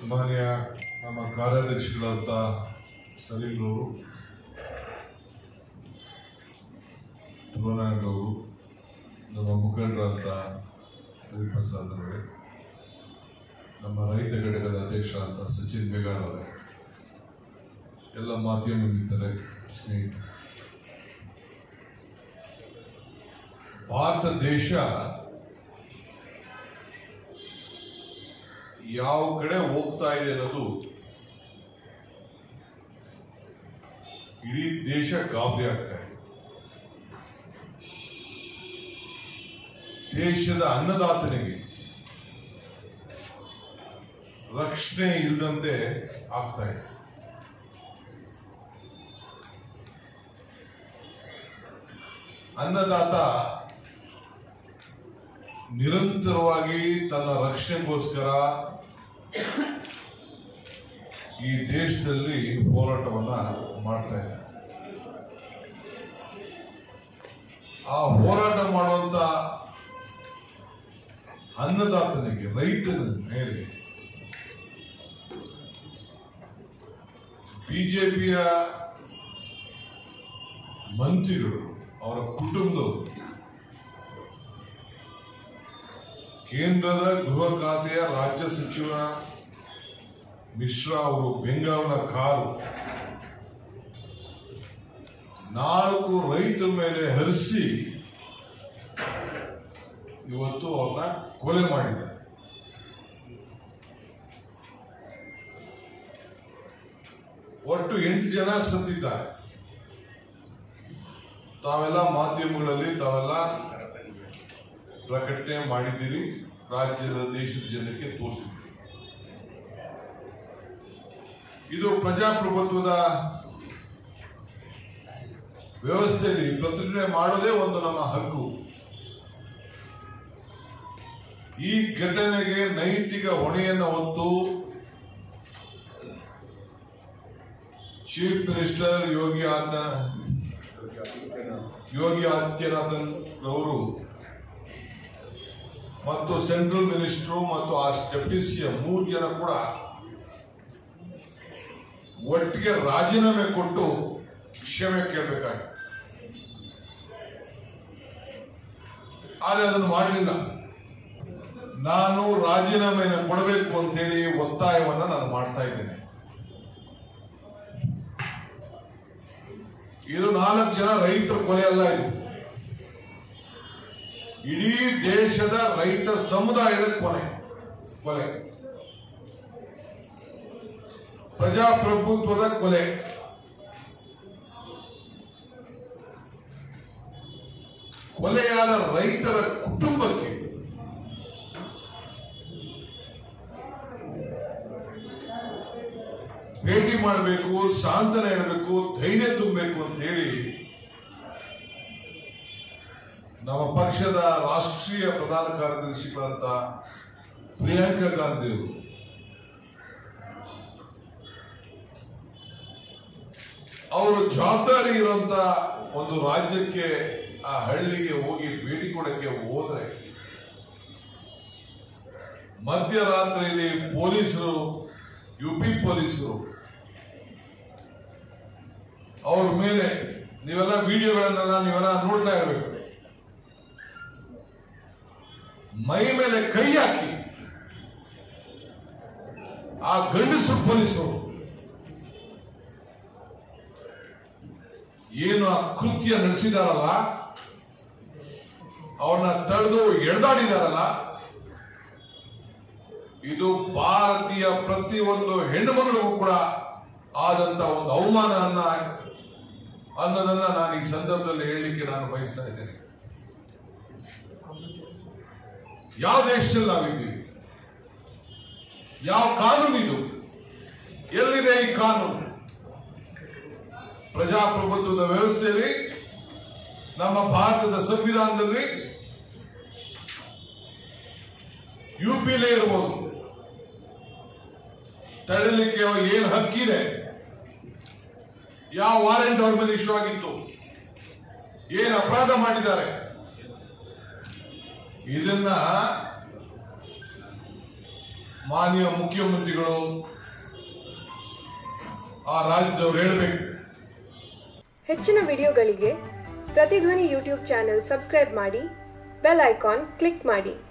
ಸನ್ಮಾನ್ಯ ನಮ್ಮ ಕಾರ್ಯಾಧ್ಯಕ್ಷಗಳಾದ ಸಲೀಮ್ರವರು ಧ್ರುವನಾರಾಯಣರವರು ನಮ್ಮ ಮುಖಂಡರಾದ ಹರಿಪ್ರಸಾದ್ ಅವರೇ ನಮ್ಮ ರೈತ ಘಟಕದ ಅಧ್ಯಕ್ಷರಾದ ಸಚಿನ್ ಬೇಗಾರ್ ಅವರೇ ಎಲ್ಲ ಮಾಧ್ಯಮ ಮಿತ್ರರೇ ಸ್ನೇಹಿತರೆ ಭಾರತ ದೇಶ ಯಾವ ಕಡೆ ಹೋಗ್ತಾ ಇದೆ ಅನ್ನೋದು ಇಡೀ ದೇಶ ಗಾಬರಿ ಆಗ್ತಾ ಇದೆ ದೇಶದ ಅನ್ನದಾತನಿಗೆ ರಕ್ಷಣೆ ಇಲ್ಲದಂತೆ ಆಗ್ತಾ ಇದೆ ಅನ್ನದಾತ ನಿರಂತರವಾಗಿ ತನ್ನ ರಕ್ಷಣೆಗೋಸ್ಕರ ಈ ದೇಶದಲ್ಲಿ ಹೋರಾಟವನ್ನ ಮಾಡ್ತಾ ಇದ್ದಾರೆ ಆ ಹೋರಾಟ ಮಾಡುವಂತ ಅನ್ನದಾತನಿಗೆ ರೈತನ ಮೇಲೆ ಬಿಜೆಪಿಯ ಮಂತ್ರಿಗಳು ಅವರ ಕುಟುಂಬದವರು ಕೇಂದ್ರದ ಗೃಹ ಖಾತೆಯ ರಾಜ್ಯ ಸಚಿವ ಮಿಶ್ರಾ ಅವರು ಬೆಂಗಾವನ ಕಾರು ನಾಲ್ಕು ರೈತರ ಮೇಲೆ ಹರಿಸಿ ಇವತ್ತು ಅವ್ರನ್ನ ಕೊಲೆ ಮಾಡಿದ್ದಾರೆ ಒಟ್ಟು ಎಂಟು ಜನ ಸತ್ತಿದ್ದಾರೆ ತಾವೆಲ್ಲ ಮಾಧ್ಯಮಗಳಲ್ಲಿ ತಾವೆಲ್ಲ ಪ್ರಕಟಣೆ ಮಾಡಿದ್ದೀರಿ ರಾಜ್ಯದ ದೇಶದ ಜನಕ್ಕೆ ತೋರಿಸಿದ್ದೀರಿ ಇದು ಪ್ರಜಾಪ್ರಭುತ್ವದ ವ್ಯವಸ್ಥೆಯಲ್ಲಿ ಪ್ರತಿಭಟನೆ ಮಾಡೋದೇ ಒಂದು ನಮ್ಮ ಹಕ್ಕು ಈ ಘಟನೆಗೆ ನೈತಿಕ ಹೊಣೆಯನ್ನು ಹೊತ್ತು ಚೀಫ್ ಮಿನಿಸ್ಟರ್ ಯೋಗಿ ಆದಿತ್ಯ ಯೋಗಿ ಆದಿತ್ಯನಾಥನ್ ರವರು ಮತ್ತು ಸೆಂಟ್ರಲ್ ಮಿನಿಸ್ಟರ್ ಮತ್ತು ಆ ಡೆಪ್ಟಿ ಸಿಎಂ ಮೂರು ಜನ ಕೂಡ ಒಟ್ಟಿಗೆ ರಾಜೀನಾಮೆ ಕೊಟ್ಟು ಕ್ಷಮೆ ಕೇಳಬೇಕಾಗಿತ್ತು ಆದರೆ ಅದನ್ನು ಮಾಡಲಿಲ್ಲ ನಾನು ರಾಜೀನಾಮೆಯನ್ನು ಕೊಡಬೇಕು ಅಂತೇಳಿ ಒತ್ತಾಯವನ್ನ ನಾನು ಮಾಡ್ತಾ ಇದ್ದೇನೆ ಇದು ನಾಲ್ಕು ಜನ ರೈತರ ಕೊಲೆ ಅಲ್ಲ ಇದು ಇಡೀ ದೇಶದ ರೈತ ಸಮುದಾಯದ ಕೊನೆ ಕೊಲೆ ಪ್ರಜಾಪ್ರಭುತ್ವದ ಕೊಲೆ ಕೊಲೆಯಾದ ರೈತರ ಕುಟುಂಬಕ್ಕೆ ಭೇಟಿ ಮಾಡಬೇಕು ಸಾಂತ್ವನ ಹೇಳಬೇಕು ಧೈರ್ಯ ತುಂಬಬೇಕು ಅಂತ ಹೇಳಿ ನಮ್ಮ ಪಕ್ಷದ ರಾಷ್ಟ್ರೀಯ ಪ್ರಧಾನ ಕಾರ್ಯದರ್ಶಿಗಳಂತ ಪ್ರಿಯಾಂಕಾ ಗಾಂಧಿ ಅವರು ಅವರು ಜವಾಬ್ದಾರಿ ಇರುವಂತ ಒಂದು ರಾಜ್ಯಕ್ಕೆ ಆ ಹಳ್ಳಿಗೆ ಹೋಗಿ ಭೇಟಿ ಕೊಡಕ್ಕೆ ಹೋದ್ರೆ ಮಧ್ಯರಾತ್ರಿಯಲ್ಲಿ ಪೊಲೀಸರು ಯು ಪಿ ಪೊಲೀಸರು ಅವ್ರ ಮೇಲೆ ನೀವೆಲ್ಲ ವಿಡಿಯೋಗಳನ್ನೆಲ್ಲ ನೀವೆಲ್ಲ ನೋಡ್ತಾ ಇರಬೇಕು ಮೈ ಮೇಲೆ ಕೈ ಹಾಕಿ ಆ ಗಂಡಸರು ಪೊಲೀಸರು ಏನು ಆ ಕೃತ್ಯ ನಡೆಸಿದಾರಲ್ಲ ಅವ್ರನ್ನ ತಡೆದು ಎಳೆದಾಡಿದಾರಲ್ಲ ಇದು ಭಾರತೀಯ ಪ್ರತಿಯೊಂದು ಹೆಣ್ಣು ಮಗಳಿಗೂ ಕೂಡ ಆದಂತ ಒಂದು ಅವಮಾನವನ್ನ ಅನ್ನೋದನ್ನ ನಾನು ಈ ಸಂದರ್ಭದಲ್ಲಿ ಹೇಳಲಿಕ್ಕೆ ನಾನು ಬಯಸ್ತಾ ಇದ್ದೇನೆ ಯಾವ ದೇಶದಲ್ಲಿ ನಾವಿದ್ದೀವಿ ಯಾವ ಕಾನೂನು ಇದು ಎಲ್ಲಿದೆ ಈ ಕಾನೂನು ಪ್ರಜಾಪ್ರಭುತ್ವದ ವ್ಯವಸ್ಥೆಯಲ್ಲಿ ನಮ್ಮ ಭಾರತದ ಸಂವಿಧಾನದಲ್ಲಿ ಯು ಪಿಲೇ ಇರ್ಬೋದು ತಡೆಯಲಿಕ್ಕೆ ಏನು ಹಕ್ಕಿದೆ ಯಾವ ವಾರೆಂಟ್ ಅವ್ರ ಮೇಲೆ ಇಶ್ಯೂ ಆಗಿತ್ತು ಏನು ಅಪರಾಧ ಮಾಡಿದ್ದಾರೆ ಇದನ್ನ ಮಾನ್ಯ ಮುಖ್ಯಮಂತ್ರಿಗಳು ಆ ರಾಜ್ಯದವ್ರು ಹೇಳ್ಬೇಕು ಹೆಚ್ಚಿನ ವಿಡಿಯೋಗಳಿಗೆ ಪ್ರತಿಧ್ವನಿ ಯೂಟ್ಯೂಬ್ ಚಾನೆಲ್ ಸಬ್ಸ್ಕ್ರೈಬ್ ಮಾಡಿ ಬೆಲ್ ಐಕಾನ್ ಕ್ಲಿಕ್ ಮಾಡಿ